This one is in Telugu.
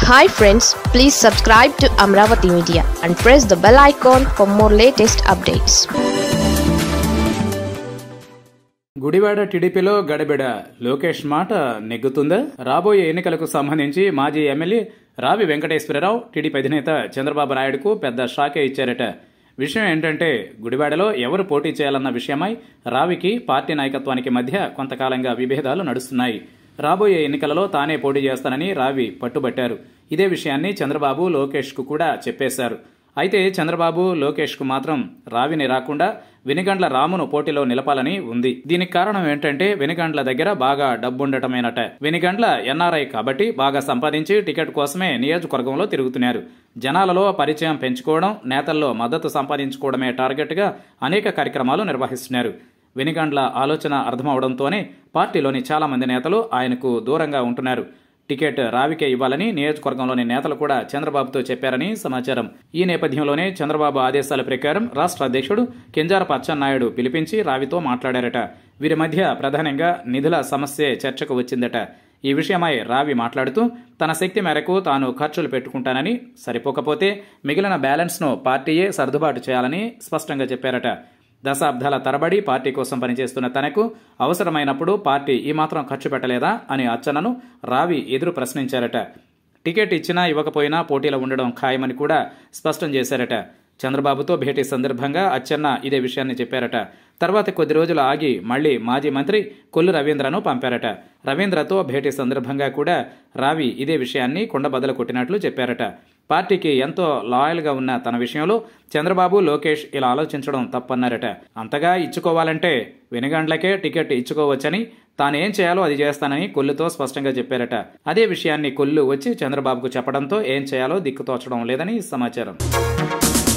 hi friends please subscribe to Amaravati media and press the bell icon for more latest updates Gudivada టీడీపీలో గడబిడ లోకేష్ మాట నెగ్గుతుందా రాబోయే ఎన్నికలకు సంబంధించి మాజీ ఎమ్మెల్యే రావి వెంకటేశ్వరరావు టీడీపీ అధినేత చంద్రబాబు నాయుడుకు పెద్ద షాకే ఇచ్చారట విషయం ఏంటంటే గుడివాడలో ఎవరు పోటీ చేయాలన్న విషయమై రావికి పార్టీ నాయకత్వానికి మధ్య కొంతకాలంగా విభేదాలు నడుస్తున్నాయి రాబోయే ఎన్నికలలో తానే పోటీ చేస్తానని రావి పట్టుబట్టారు ఇదే విషయాన్ని చంద్రబాబు లోకేష్ కు కూడా చెప్పేశారు అయితే చంద్రబాబు లోకేష్ కు మాత్రం రావిని రాకుండా వెనుగండ్ల రామును పోటీలో నిలపాలని ఉంది దీనికి కారణం ఏంటంటే వెనుగండ్ల దగ్గర బాగా డబ్బుండటమేనట వెనుగండ్ల ఎన్ఆర్ఐ కాబట్టి బాగా సంపాదించి టికెట్ కోసమే నియోజకవర్గంలో తిరుగుతున్నారు జనాలలో పరిచయం పెంచుకోవడం నేతల్లో మద్దతు సంపాదించుకోవడమే టార్గెట్గా అనేక కార్యక్రమాలు నిర్వహిస్తున్నారు వెనుగండ్ల ఆలోచన అర్థమవడంతోనే పార్టీలోని చాలా మంది నేతలు ఆయనకు దూరంగా ఉంటున్నారు టికెట్ రావికే ఇవ్వాలని నియోజకవర్గంలోని నేతలు కూడా చంద్రబాబుతో చెప్పారని సమాచారం ఈ నేపథ్యంలోనే చంద్రబాబు ఆదేశాల ప్రకారం రాష్ట్ర అధ్యక్షుడు కింజారపు అచ్చెన్నాయుడు పిలిపించి రావితో మాట్లాడారట వీరి మధ్య ప్రధానంగా నిధుల సమస్యే చర్చకు వచ్చిందట ఈ విషయమై రావి మాట్లాడుతూ తన శక్తి మేరకు తాను ఖర్చులు పెట్టుకుంటానని సరిపోకపోతే మిగిలిన బ్యాలెన్స్ను పార్టీయే సర్దుబాటు చేయాలని స్పష్టంగా చెప్పారట దశాబ్దాల తరబడి పార్టీ కోసం పనిచేస్తున్న తనకు అవసరమైనప్పుడు పార్టీ ఈ మాత్రం ఖర్చు పెట్టలేదా అని అచ్చనను రావి ఎదురు ప్రశ్నించారట టికెట్ ఇచ్చినా ఇవ్వకపోయినా పోటీలో ఉండడం ఖాయమని కూడా స్పష్టం చేశారట చంద్రబాబుతో భేటీ సందర్భంగా అచ్చెన్న ఇదే విషయాన్ని చెప్పారట తర్వాత కొద్ది రోజులు ఆగి మళ్లీ మాజీ మంత్రి కొల్లు రవీంద్రను పంపారట రవీంద్రతో భేటీ సందర్భంగా కూడా రావి ఇదే విషయాన్ని కొండబద్దలు కొట్టినట్లు చెప్పారట పార్టీకి ఎంతో లాయల్గా ఉన్న తన విషయంలో చంద్రబాబు లోకేష్ ఇలా ఆలోచించడం తప్పన్నారట అంతగా ఇచ్చుకోవాలంటే వెనుగండ్లకే టికెట్ ఇచ్చుకోవచ్చని తానేం చేయాలో అది చేస్తానని కొల్లుతో స్పష్టంగా చెప్పారట అదే విషయాన్ని కొల్లు వచ్చి చంద్రబాబుకు చెప్పడంతో ఏం చేయాలో దిక్కుతోచడం లేదని సమాచారం